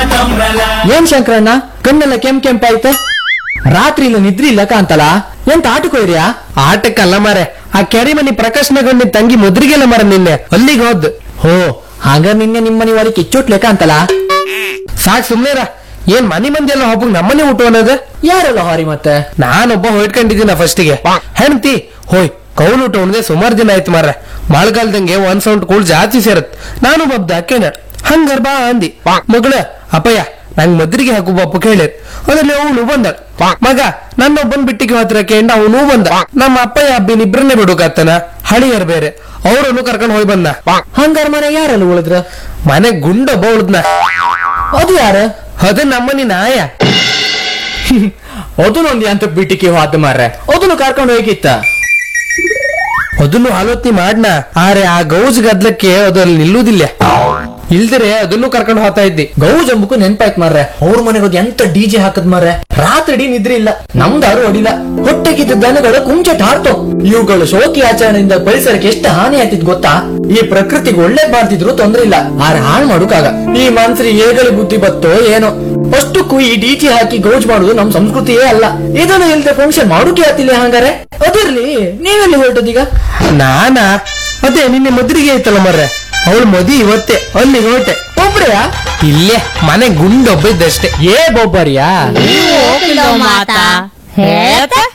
ಏನ್ ಶಂಕರಣ್ಣ ಕಣ್ಣೆಲ್ಲ ಕೆಂಪ್ ಕೆಂಪಾಯ್ತು ರಾತ್ರಿ ಇಲ್ಲ ನಿದ್ರಿ ಇಲ್ಲ ಕಾಂತಲ್ಲ ಎಂತ ಆಟಕ್ಕೆ ಹೋಯ್ರಿಯಾ ಆಟಕ್ಕಲ್ಲ ಮಾರೆ ಆ ಕೆರೆ ಮನಿ ಪ್ರಕಾಶನಗೊಂಡಿ ತಂಗಿ ಮುದ್ರಿಗೆಲ್ಲ ಮರ ನಿನ್ನೆ ಅಲ್ಲಿಗೆ ಹೋದ್ ಹೋ ಹಾಗ ನಿನ್ನೆ ನಿಮ್ಮನೆ ಒಳಗೆ ಕಿಚ್ಚೋಟ್ಲೆ ಕಾಂತಲ್ಲ ಸಾಕ್ ಸುಮ್ನೆರ ಏನ್ ಮನಿ ಮಂದಿ ಎಲ್ಲ ಹಬ್ಬಕ್ ನಮ್ಮನೆ ಊಟ ಅನ್ನೋದು ಯಾರೆಲ್ಲ ಹಾರಿ ಮತ್ತೆ ನಾನೊಬ್ಬ ಹೊಯ್ಕೊಂಡಿದ್ದೀನ ಫಸ್ಟಿಗೆ ಹೆಣ್ತಿ ಹೋಯ್ ಕೌಲ್ ಊಟ ಉಣ್ದೆ ಸುಮಾರು ದಿನ ಆಯ್ತು ಮಾರ್ರೆ ಮಳೆಗಾಲದಂಗೆ ಒಂದ್ ಸೌಂಡ್ ಕೂಳ್ ಜಾಸ್ತಿ ಸೇರತ್ ನಾನು ಬಬ್ದ ಹಾಕೇನ ಹಂಗಾರ್ ಬಾ ಅಂದಿ ಮಗಳ ಅಪ್ಪಯ್ಯ ನಂಗ್ ಮದ್ರಿಗೆ ಹಾಕು ಬಪ್ಪ ಕೇಳಿರ್ ಅದ್ರಲ್ಲಿ ಅವನು ಬಂದ ಮಗ ನನ್ನೊಬ್ಬನ್ ಬಿಟ್ಟಿಗೆ ಹತ್ರ ಕೇಂಡ ಅವನು ಬಂದ ನಮ್ಮ ಅಪ್ಪಯ್ಯ ಅಬ್ಬಿನ ಇಬ್ರನ್ನೇ ಬಿಡುಕಾತನ ಹಳಿಯರ್ ಬೇರೆ ಅವರನ್ನು ಕರ್ಕೊಂಡ್ ಹೋಗಿ ಬಂದ ಹಂಗಾರ ಮನೆ ಯಾರೆಲ್ಲ ಉಳಿದ್ರ ಮನೆ ಗುಂಡೊಬ್ಬ ಉಳ್ದ್ನ ಅದು ಯಾರ ಅದು ನಮ್ಮನಿ ನಾಯ ಅದನ್ನೊಂದು ಅಂತ ಬಿಟ್ಟಿಗೆ ಹೋದ ಮಾರ್ರೆ ಅದನ್ನು ಕರ್ಕೊಂಡು ಹೋಗಿತ್ತ ಅದನ್ನು ಆಲೋಚನೆ ಮಾಡ್ನ ಆರೆ ಆ ಗೌಜ್ ಗದ್ಲಕ್ಕೆ ಅದು ಅಲ್ಲಿ ನಿಲ್ಲುವುದಿಲ್ಲ ಇಲ್ದರೆ ಅದನ್ನು ಕರ್ಕೊಂಡು ಹೋಗ್ತಾ ಇದ್ದಿ ಗೌ ಜಂಬುಕು ನೆನ್ಪಾಯ್ತು ಮಾರ್ರೆ ಅವ್ರ ಮನೆಗೆ ಹೋಗಿ ಎಂತ ಡಿಜೆ ಹಾಕದ್ ಮಾರ್ರೆ ರಾತ್ರಿ ಇಡೀ ನಿದ್ರೆ ಇಲ್ಲ ನಮ್ದಾರು ಹೊಡಿಲ್ಲ ಹೊಟ್ಟೆಗಿದ್ದ ದನಗಳ ಕುಂಚಟ ಹಾರ್ತು ಇವುಗಳು ಶೋಕಿ ಆಚರಣೆಯಿಂದ ಪರಿಸರಕ್ಕೆ ಎಷ್ಟು ಹಾನಿ ಆಯ್ತಿದ್ ಗೊತ್ತಾ ಈ ಪ್ರಕೃತಿಗೆ ಒಳ್ಳೆ ಮಾಡ್ತಿದ್ರು ತೊಂದ್ರೆ ಇಲ್ಲ ಆದ್ರೆ ಹಾಳು ಮಾಡುಕಾಗ ಈ ಮನ್ಸರಿ ಏಗಳಿ ಬುದ್ಧಿ ಬತ್ತೋ ಏನೋ ಅಷ್ಟಕ್ಕೂ ಈ ಡಿಜೆ ಹಾಕಿ ಗೌಜ್ ಮಾಡುದು ನಮ್ ಸಂಸ್ಕೃತಿಯೇ ಅಲ್ಲ ಇದನ್ನು ಇಲ್ದೆ ಫಂಕ್ಷನ್ ಮಾಡೋಕೆ ಆತಿಲ್ಲ ಹಂಗಾರೆ ಅದಿರ್ಲಿ ನೀವೆಲ್ಲಿ ಹೊರಟದೀಗ ನಾನಾ ಅದೇ ನಿನ್ನೆ ಮದ್ರಿಗೆ ಐತಲ್ಲ ಮರ್ರೆ ಅವಳು ಮದಿ ಇವತ್ತೇ ಅಲ್ಲಿಗೆ ಹೊರಟೆ ಒಬ್ರೆಯಾ ಇಲ್ಲೇ ಮನೆ ಗುಂಡೊಬ್ಬ ಇದ್ದಷ್ಟೇ ಏ ಬೊಬ್ಬರಿಯಾ ಹೋಗಿಲ್ಲ ಮಾತಾ ಹೇಳ್ತಾ